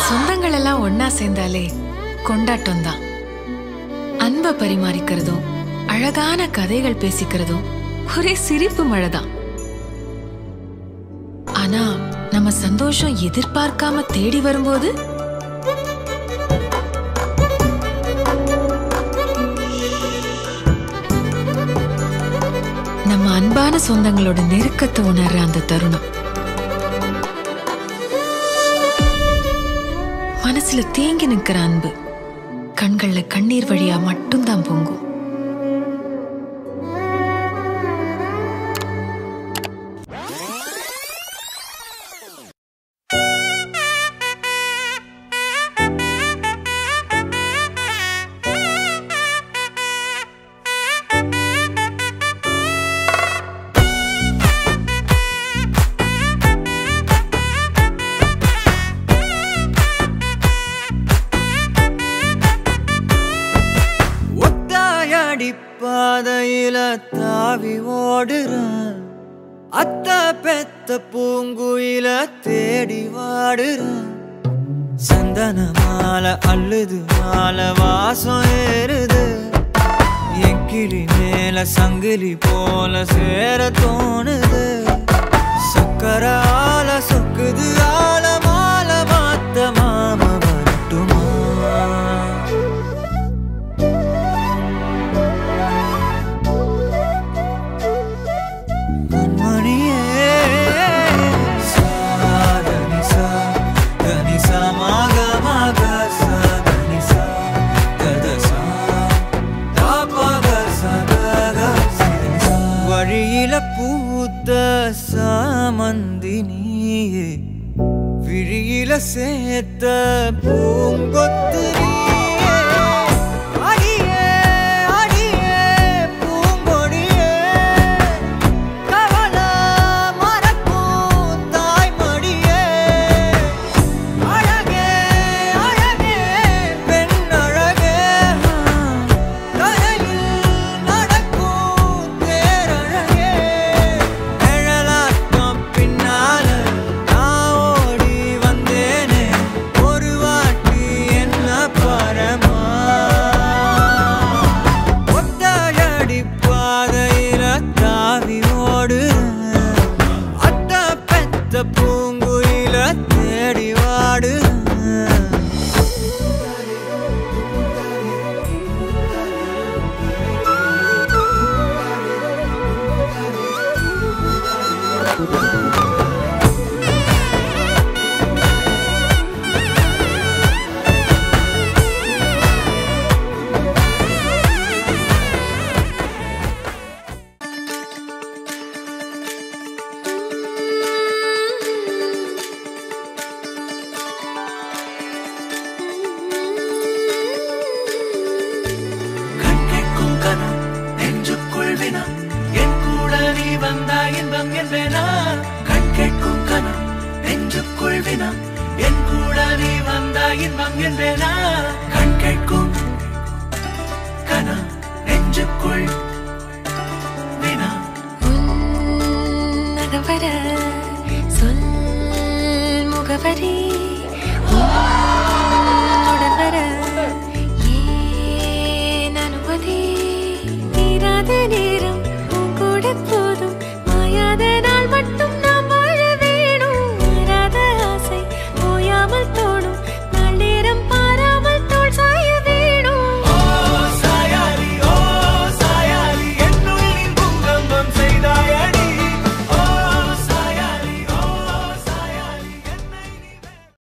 சொந்தங்கள் எல்லாம் ஒன்னா சேர்ந்தாலே கொண்டாட்டம் தான் அன்பை பரிமாறிக்கிறதும் அழகான கதைகள் பேசிக்கிறதும் ஒரே சிரிப்பு மழைதான் ஆனா நம்ம சந்தோஷம் எதிர்பார்க்காம தேடி வரும்போது நம்ம அன்பான சொந்தங்களோட நெருக்கத்தை உணர்ற அந்த தருணம் மனசுல தேங்கி நிக்கிற அன்பு கண்கள்ல கண்ணீர் வழியா மட்டும்தான் பொங்கும் ஒத்தாயடி பாதையில தாவி ஓடுறேன் அத்த பெத்த பூங்குயில தேடி வாடுறேன் சந்தன மாலை அள்ளுது மாலை வாசம் ஏறுது என் கிளி மேல சங்கிலி போல சேர தோணுது சக்கர ஆல சொக்குது ஆல மாலை மாத்த மாம வரட்டுமா மணியே சாதனி சா தனி சா மாக மாக சாதனி சா தத சா தாபக சகக சிதனி சா வழியில பூத்த சாமந்தி நீயே விழியில சேர்த்த பூங்கொத்து நீயே அடியே அடியே பூங்கொடியே கவல மறக்கும் தாய்மடியே அழகே அழகே பெண் அழகே கரையில் நடக்கும் தேரழகே நிழலாட்டம் பின்னால நான் ஓடி வந்தேனே ஒரு வாட்டி என்ன பரமா ஒத்தடி பாதையில தாவி ஓடுறேன் அத்த பெத்த பூங்குயில தேடி வாடுறேன் கண் கேட்கும் கனம் நெஞ்சுக்குள் வினா என் கூட நீ வந்தா இன்பம் என்பேனா கண் கேட்கும் கனம் நெஞ்சுக்குள் வினா என் கூட நீ வந்தா இன்பம் என்பேனா கண் கேட்கும் கனம் நெஞ்சுக்குள் வினா உன்னகவர சொல் முகவரி